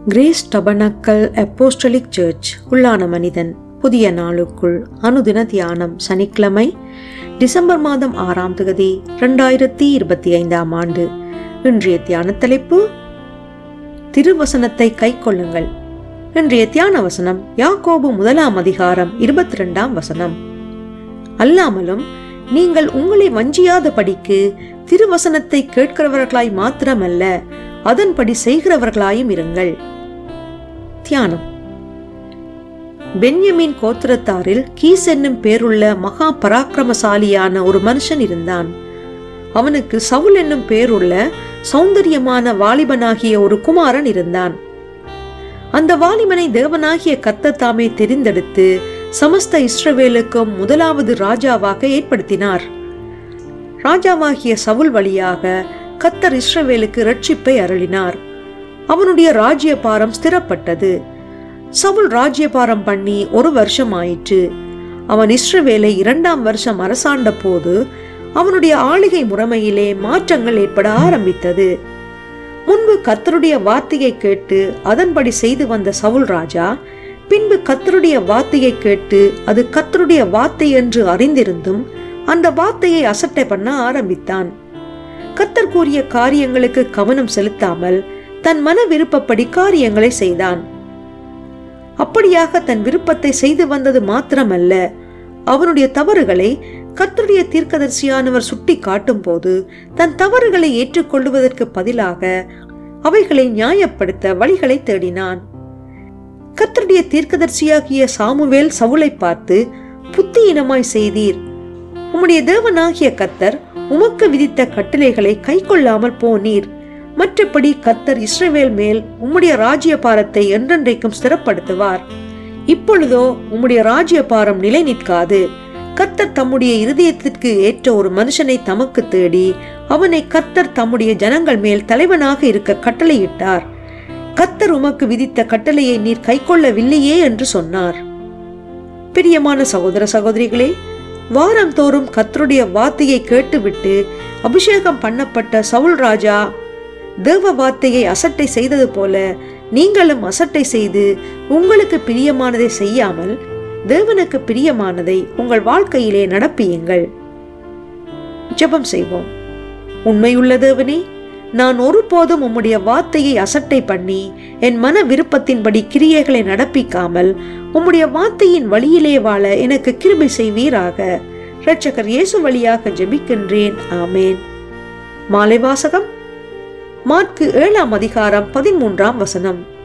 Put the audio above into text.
grace tabernacle apostolic search உள்ளான மனிதன் புதிய நாளுக்குள் அனுதின தியானம் சனிக்கிழமை டிசம்பர் மாதம் ஆறாம் தேதி ரெண்டாயிரத்தி இருபத்தி ஐந்தாம் ஆண்டு இன்றைய தியான தலைப்பு திருவசனத்தை கைக்கொள்ளுங்கள் இன்றைய தியான வசனம் யாக்கோபு முதலாம் அதிகாரம் இருபத்தி ரெண்டாம் வசனம் அல்லாமலும் நீங்கள் உங்களை வஞ்சியாத படிக்கு திருவசனத்தை கேட்கிறவர்களாய் மாத்திரமல்ல அதன்படி செய்கிறவர்களாயும் இருங்கள் தியானம் பென்யமின் கோத்திரத்தாரில் கீஸ் என்னும் பேருள்ள மகா பராக்கிரமசாலியான ஒரு மனுஷன் இருந்தான் அவனுக்கு சவுல் என்னும் பேருள்ள சௌந்தரியமான வாலிபனாகிய ஒரு குமாரன் இருந்தான் அந்த வாலிபனை தேவனாகிய கர்த்தத்தாமே தெரிந்தெடுத்து சமஸ்த இஸ்ரவேலுக்கும் முதலாவது ராஜாவாக ஏற்படுத்தினார் ராஜாவாகிய சவுல் வழியாக கத்தர் இஸ்ரவேலுக்கு ரட்சிப்பை அருளினார் அவனுடைய ராஜ்யபாரம் ஸ்திரப்பட்டது சவுல் ராஜ்யபாரம் பண்ணி ஒரு வருஷம் ஆயிற்று அவன் இஸ்ரவேலை இரண்டாம் வருஷம் அரசாண்ட போது அவனுடைய ஆளுகை முறைமையிலே மாற்றங்கள் ஏற்பட ஆரம்பித்தது முன்பு கத்தருடைய வார்த்தையை கேட்டு அதன்படி செய்து வந்த சவுல் ராஜா பின்பு கத்தருடைய வார்த்தையை கேட்டு அது கத்தருடைய வார்த்தை என்று அறிந்திருந்தும் அந்த வார்த்தையை அசட்டை பண்ண ஆரம்பித்தான் கத்தர் கூறிய காரியங்களுக்கு கவனம் செலுத்தாமல் தன் மன விருப்பப்படி காரியங்களை செய்தான் அப்படியாக தன் விருப்பத்தை செய்து வந்தது மாத்திரமல்ல அவனுடைய தவறுகளை கத்தருடைய தீர்க்கதரிசியானவர் சுட்டி காட்டும் போது தன் தவறுகளை ஏற்றுக்கொள்வதற்கு பதிலாக அவைகளை நியாயப்படுத்த வழிகளை தேடினான் கத்தருடைய தீர்க்கதரிசியாகிய சாமுவேல் சவுளை பார்த்து புத்தியினமாய் செய்தீர் உம்முடைய தேவனாகிய கத்தர் உமக்கு விதித்த கட்டளைகளை கை கொள்ளாமல் போனீர் மற்றபடி கத்தர் இஸ்ரவேல் மேல் உம்முடைய ராஜ்யபாரத்தை என்றென்றைக்கும் ஸ்திரப்படுத்துவார் இப்பொழுதோ உம்முடைய ராஜ்யபாரம் நிலை நிற்காது கத்தர் தம்முடைய இருதயத்திற்கு ஏற்ற ஒரு மனுஷனை தமக்கு தேடி அவனை கத்தர் தம்முடைய ஜனங்கள் மேல் தலைவனாக இருக்க கட்டளையிட்டார் கத்தர் உமக்கு விதித்த கட்டளையை நீர் கைக்கொள்ளவில்லையே என்று சொன்னார் பிரியமான சகோதர சகோதரிகளே வாரம் தோறும் கத்தருடைய வார்த்தையை கேட்டுவிட்டு அபிஷேகம் பண்ணப்பட்ட சவுல் ராஜா தேவ வார்த்தையை அசட்டை செய்தது போல நீங்களும் அசட்டை செய்து உங்களுக்கு பிரியமானதை செய்யாமல் தேவனுக்கு பிரியமானதை உங்கள் வாழ்க்கையிலே நடப்பியுங்கள் ஜெபம் செய்வோம் உண்மையுள்ள தேவனே நான் ஒருபோதும் உம்முடைய வார்த்தையை அசட்டை பண்ணி என் மன விருப்பத்தின்படி கிரியைகளை நடப்பிக்காமல் உம்முடைய வார்த்தையின் வழியிலே வாழ எனக்கு கிருபை செய்வீராக இரட்சகர் இயேசு வழியாக ஜெபிக்கின்றேன் ஆமேன் மாலை வாசகம் மார்க்கு ஏழாம் அதிகாரம் பதிமூன்றாம் வசனம்